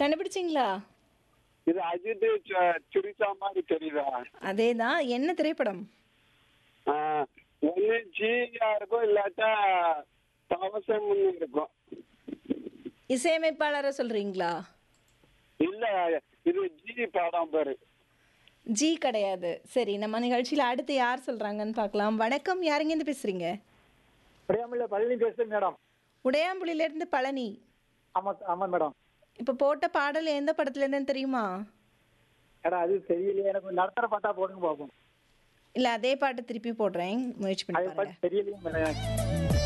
கண்டுபிடிச்சிங்களா இது அஜித் ச- சுரிசா மாதிரி தெரியுதா அதே தான் என்ன திரைப்படம் ஆ, ஒண்ணு ஜியா இருக்கும் இல்லாட்டா தவசம்னு இருக்கும் இசையமைப்பாளரை சொல்றீங்களா இல்ல இது ஜி படம் பேரு ஜி கிடையாது சரி நம்ம நிகழ்ச்சியில அடுத்து யார் சொல்றாங்கன்னு பார்க்கலாம் வணக்கம் யாருங்க இருந்து பேசுறீங்க முடியாமல பழனி பேசுறேன் மேடம் உடையாம்புலியில இருந்து பழனி ஆமா ஆமா மேடம் இப்ப போட்ட பாடல் எந்த படத்துல இருந்துன்னு தெரியுமா மேடம் அது தெரியலையே எனக்கு நடத்துற பாட்டா போடுங்க பார்ப்போம் இல்ல அதே பாட்டு திருப்பி போடுறேன் முயற்சி பண்ணி அது பாருங்க பாட்டு தெரியலையே மேடம் எனக்கு